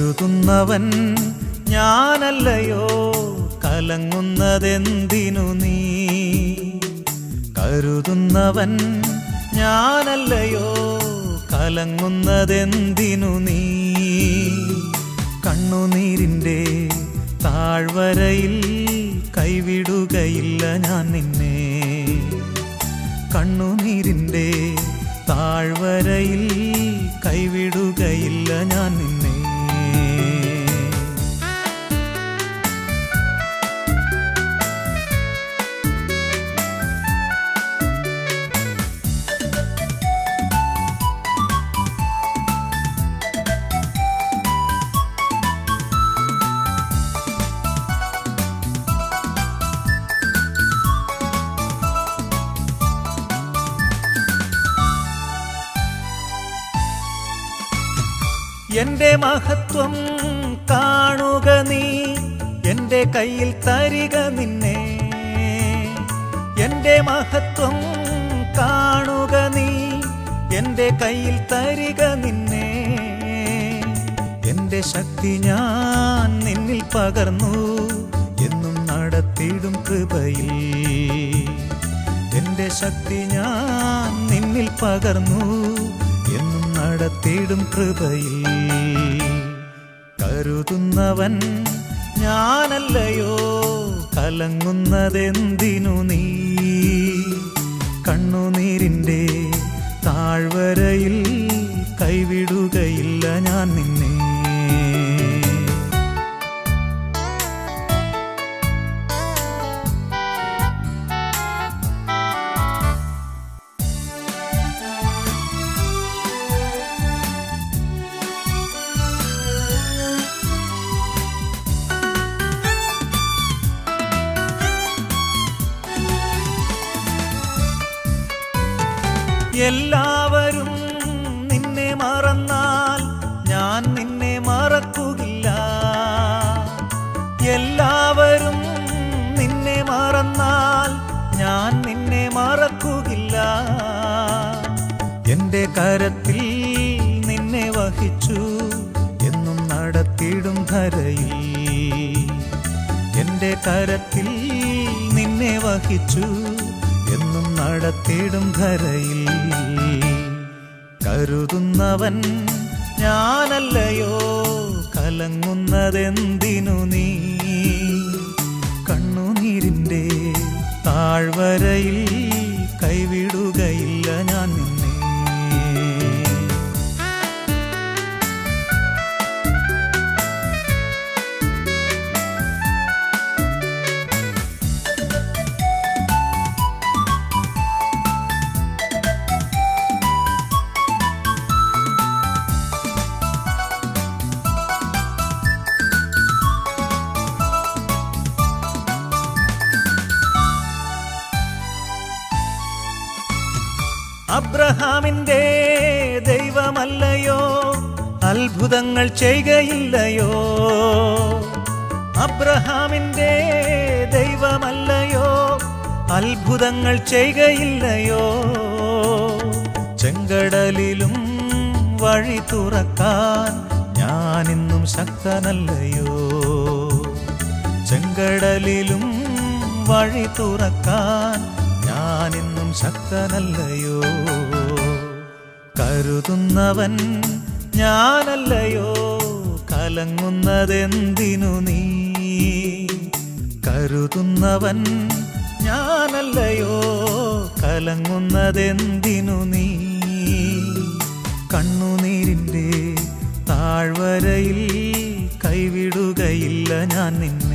കരുതുന്നവൻ ഞാനല്ലയോ കലങ്ങുന്നതെന്തിനു നീ കരുതുന്നവൻ ഞാനല്ലയോ കലങ്ങുന്നതെന്തിനു നീ കണ്ണുനീരിൻ്റെ താഴ്വരയിൽ കൈവിടുകയില്ല ഞാൻ നിന്നെ കണ്ണുനീരിൻ്റെ താഴ്വരയിൽ കൈവിടുകയില്ല ഞാൻ നിന്നെ എന്റെ മഹത്വം കാണുക നീ എന്റെ കയ്യിൽ തരിക നിന്നെ എന്റെ മഹത്വം കാണുക നീ എന്റെ കയ്യിൽ തരിക നിന്നെ എന്റെ ശക്തി ഞാൻ നിന്നിൽ പകർന്നു എന്നും നടത്തിയിടും കൃപയിൽ എന്റെ ശക്തി ഞാൻ നിന്നിൽ പകർന്നു എന്നും നടത്തിയിടും കൃപയിൽ കരുതുന്നവൻ ഞാനല്ലയോ കലങ്ങുന്നതെന്തിനു നീ കണ്ണുനീരിൻ്റെ താഴ്വരയിൽ കൈവിടുകയില്ല ഞാൻ നിന്നെ എല്ലാവരും നിന്നെ മറന്നാൽ ഞാൻ നിന്നെ മറക്കുകില്ല എല്ലാവരും നിന്നെ മറന്നാൽ ഞാൻ നിന്നെ മറക്കുകില്ല എന്റെ കരത്തിൽ നിന്നെ വഹിച്ചു എന്നും നടത്തിയിടും ധരയിൽ എന്റെ കരത്തിൽ നിന്നെ വഹിച്ചു എന്നും നടത്തിയിടും ധരയിൽ കരുതുന്നവൻ ഞാനല്ലയോ കലങ്ങുന്നതെന്തിനു നീ കണ്ണുനീരിൻ്റെ താഴ്വരയിൽ കൈവിടുകയില്ല ഞാൻ നിന്നെ അബ്രഹാമിന്റെ ദൈവമല്ലയോ അത്ഭുതങ്ങൾ ചെയ്യുകയില്ലയോ അബ്രഹാമിന്റെ ദൈവമല്ലയോ അത്ഭുതങ്ങൾ ചെയ്യുകയില്ലയോ ചെങ്കടലിലും വഴി തുറക്കാൻ ഞാനിന്നും ശക്തനല്ലയോ ചെങ്കടലിലും വഴി തുറക്കാൻ ഞാനിന്നും ശക്തനല്ലയോ കരുതുന്നവൻ ഞാനല്ലയോ കലങ്ങുന്നതെന്തിനു നീ കരുതുന്നവൻ ഞാനല്ലയോ കലങ്ങുന്നതെന്തിനു നീ കണ്ണുനീരിൻ്റെ താഴ്വരയിൽ കൈവിടുകയില്ല ഞാൻ നിന്നെ